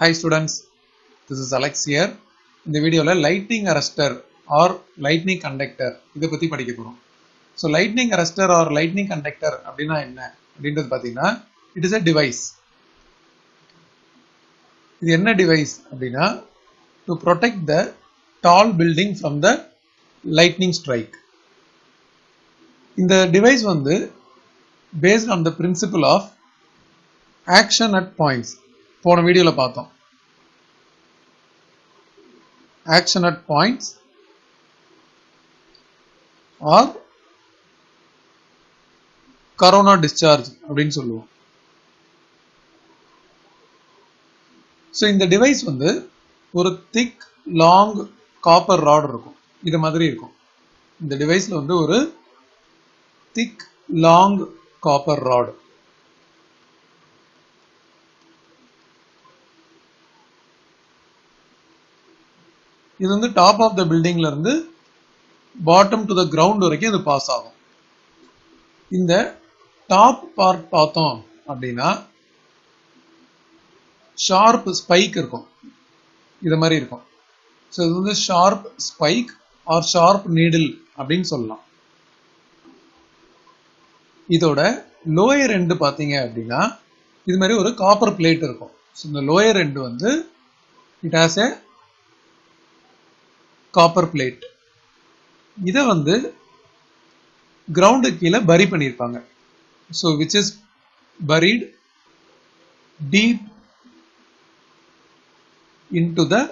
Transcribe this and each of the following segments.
Hi students, this is Alex here. இந்த வீடியோவில் lightning arrester or lightning conductor இதை பற்றி படிக்க போகிறோம் so lightning arrester or lightning conductor அப்படின்னா என்ன அப்படின்றது பார்த்தீங்கன்னா இட் இஸ் a டிவைஸ் இது என்ன டிவைஸ் அப்படின்னா to protect the tall building from the lightning strike இந்த டிவைஸ் வந்து based on the principle of action at points போன வீடியோவில் பார்த்தோம் action at points are corona discharge அப்படின்னு சொல்லுவோம் ஸோ இந்த டிவைஸ் வந்து ஒரு திக் லாங் காப்பர் ராட் இருக்கும் இது மாதிரி இருக்கும் இந்த டிவைஸில் வந்து ஒரு திக் லாங் காப்பர் ராட் இது வந்து டாப் ஆஃப் த பில்டிங்ல இருந்து பாட்டம் டு த கிரவுண்ட் வரைக்கும் இது பாஸ் ஆகும் இந்த டாப் பார்ட் பார்த்தோம் அப்படின்னா ஷார்ப் ஸ்பைக் இருக்கும் இது மாதிரி இருக்கும் ஸோ இது வந்து sharp spike or sharp needle அப்படின்னு சொல்லலாம் இதோட லோயர் எண்டு பார்த்தீங்க அப்படின்னா இது மாதிரி ஒரு காப்பர் பிளேட் இருக்கும் ஸோ இந்த லோயர் எண்டு வந்து it has a copper plate இதை வந்து கிரவுண்டு கீழே பரி பண்ணியிருப்பாங்க so which is buried deep into the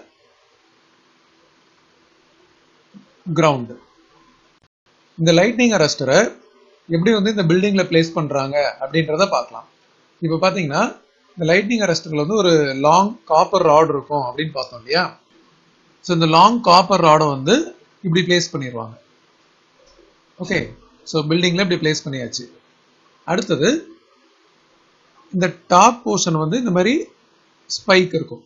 ground இந்த லைட்னிங் அரஸ்டரை எப்படி வந்து இந்த பில்டிங்ல பிளேஸ் பண்றாங்க அப்படின்றத பார்க்கலாம் இப்போ பாத்தீங்கன்னா இந்த லைட்னிங் அரஸ்டர்ல வந்து ஒரு லாங் காப்பர் ராட் இருக்கும் அப்படின்னு பார்த்தோம் இல்லையா ஸோ இந்த லாங் காப்பர் ராடை வந்து இப்படி பிளேஸ் பண்ணிடுவாங்க ஓகே ஸோ பில்டிங்ல இப்படி பிளேஸ் பண்ணியாச்சு அடுத்தது இந்த டாப் போர்ஷன் வந்து இந்த மாதிரி ஸ்பைக் இருக்கும்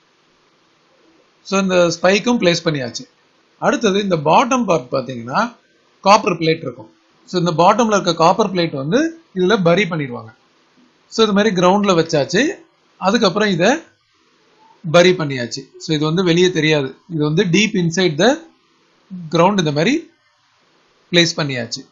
ஸோ இந்த ஸ்பைக்கும் பிளேஸ் பண்ணியாச்சு அடுத்தது இந்த பாட்டம் பார்ட் பார்த்தீங்கன்னா காப்பர் பிளேட் இருக்கும் ஸோ இந்த பாட்டம்ல இருக்க காப்பர் பிளேட் வந்து இதில் பரி பண்ணிடுவாங்க ஸோ இது மாதிரி கிரவுண்டில் வச்சாச்சு அதுக்கப்புறம் இதை பரி பண்ணியாச்சு ஸோ இது வந்து வெளியே தெரியாது இது வந்து டீப் இன்சைட் த கிரவுண்ட் இந்த மாதிரி பிளேஸ் பண்ணியாச்சு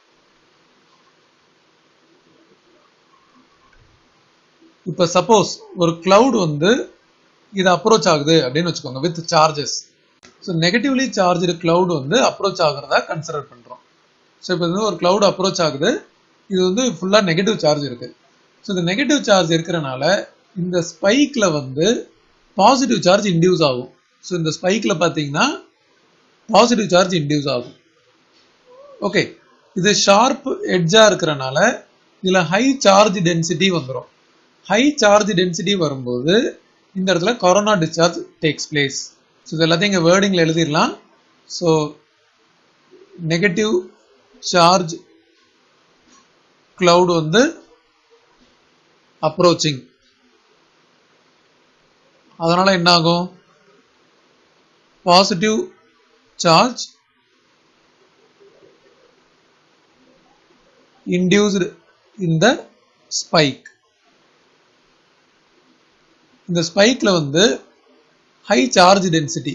இப்போ சப்போஸ் ஒரு கிளவுட் வந்து இது அப்ரோச் ஆகுது அப்படின்னு வச்சுக்கோங்க with charges so negatively charge cloud வந்து அப்ரோச் ஆகுறதா கன்சிடர் பண்ணுறோம் ஸோ இப்போ வந்து ஒரு கிளவுட் அப்ரோச் ஆகுது இது வந்து ஃபுல்லாக நெகட்டிவ் சார்ஜ் இருக்கு ஸோ இந்த நெகட்டிவ் சார்ஜ் இருக்கிறனால இந்த ஸ்பைக்கில் வந்து பாசிட்டிவ் சார்ஜ் இன்டியூஸ் ஆகும் ஸோ இந்த ஸ்பைக்கில் பார்த்தீங்கன்னா பாசிட்டிவ் சார்ஜ் இன்டியூஸ் ஆகும் ஓகே இது ஷார்ப் எட்ஜாக இருக்கிறனால இதில் ஹை சார்ஜ் டென்சிட்டி வந்துடும் ஹை சார்ஜ் டென்சிட்டி வரும்போது இந்த இடத்துல corona discharge takes place so இது எல்லாத்தையும் இங்கே வேர்டிங்கில் எழுதிடலாம் ஸோ நெகட்டிவ் சார்ஜ் கிளவுட் வந்து அப்ரோச்சிங் அதனால என்ன ஆகும் positive charge induced in the spike இந்த ஸ்பைக்ல வந்து high charge density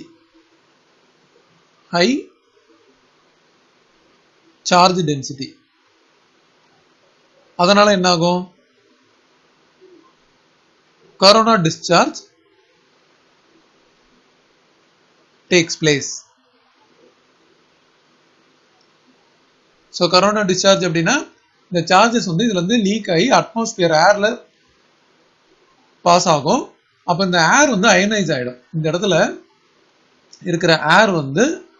high charge density அதனால என்ன ஆகும் corona discharge takes place so corona discharge அப்படின்னா இந்த சார்ஜஸ் வந்து இதுல இருந்து லீக் ஆகி அட்மாஸ்பியர் ஏர்ல பாஸ் ஆகும் அப்போ இந்த ஏர் வந்து அயனைஸ் ஆகிடும் இந்த இடத்துல இருக்கிற ஏர் வந்து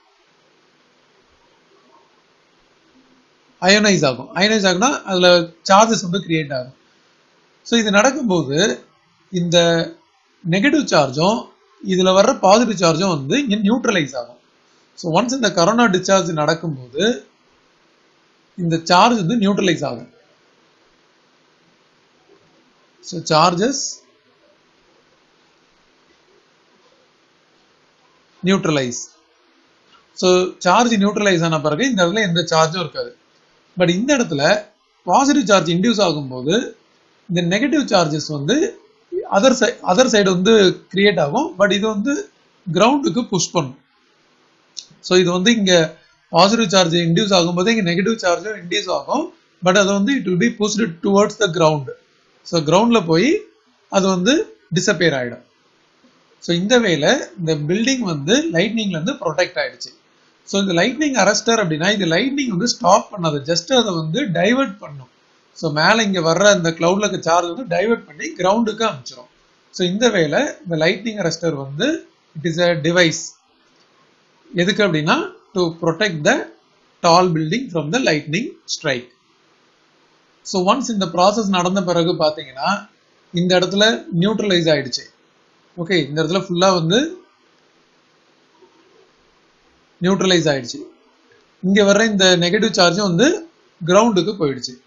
அயனைஸ் ஆகும் அயனைஸ் ஆகுனா அதில் சார்ஜஸ் வந்து கிரியேட் ஆகும் ஸோ இது நடக்கும்போது இந்த நெகட்டிவ் சார்ஜும் இதில் வர்ற பாசிட்டிவ் சார்ஜும் வந்து இங்கே நியூட்ரலைஸ் ஆகும் ஸோ ஒன்ஸ் இந்த கரோனா டிஸ்சார்ஜ் நடக்கும்போது இந்த சார்ஜ் வந்து நியூட்ரலைஸ் ஆகும் so charges neutralise so charge neutralise ஆன பிறகு இந்த இடத்துல எந்த சார்ஜும் இருக்காது பட் இந்த இடத்துல பாசிட்டிவ் சார்ஜ் இன்டியூஸ் ஆகும்போது இந்த நெகட்டிவ் சார்ஜஸ் வந்து அதர் சை அதர் சைடு வந்து கிரியேட் ஆகும் பட் இது வந்து கிரவுண்டுக்கு புஷ் பண்ணும் ஸோ இது வந்து இங்க பாசிட்டிவ் சார்ஜ் இன்டியூஸ் ஆகும்போது இங்க நெகட்டிவ் சார்ஜும் இன்டியூஸ் ஆகும் பட் அது வந்து it will be pushed towards the ground so கிரவுண்ட்ல போய் அது வந்து டிசப்பியர் ஆயிடும் ஸோ இந்த வேல இந்த பில்டிங் வந்து லைட்னிங்ல இருந்து ப்ரொடெக்ட் ஆயிடுச்சு ஸோ இந்த லைட்னிங் அரெஸ்டர் அப்படின்னா இது லைட்னிங் வந்து ஸ்டாப் பண்ணாது ஜஸ்ட் அதை வந்து டைவர்ட் பண்ணும் ஸோ மேலே இங்கே வர்ற இந்த கிளவுட்ல இருக்க சார்ஜ் வந்து டைவர்ட் பண்ணி கிரவுண்டுக்கு அனுப்பிச்சிடும் ஸோ இந்த வேலை இந்த லைட்னிங் அரெஸ்டர் வந்து இட் இஸ் அ டிவைஸ் எதுக்கு அப்படின்னா to protect the tall building from the lightning strike so once இந்த ப்ராசஸ் நடந்த பிறகு பார்த்தீங்கன்னா இந்த இடத்துல நியூட்ரலைஸ் ஆயிடுச்சு ஓகே இந்த இடத்துல ஃபுல்லாக வந்து நியூட்ரலைஸ் ஆயிடுச்சு இங்க வர்ற இந்த நெகட்டிவ் சார்ஜும் வந்து கிரவுண்டுக்கு போயிடுச்சு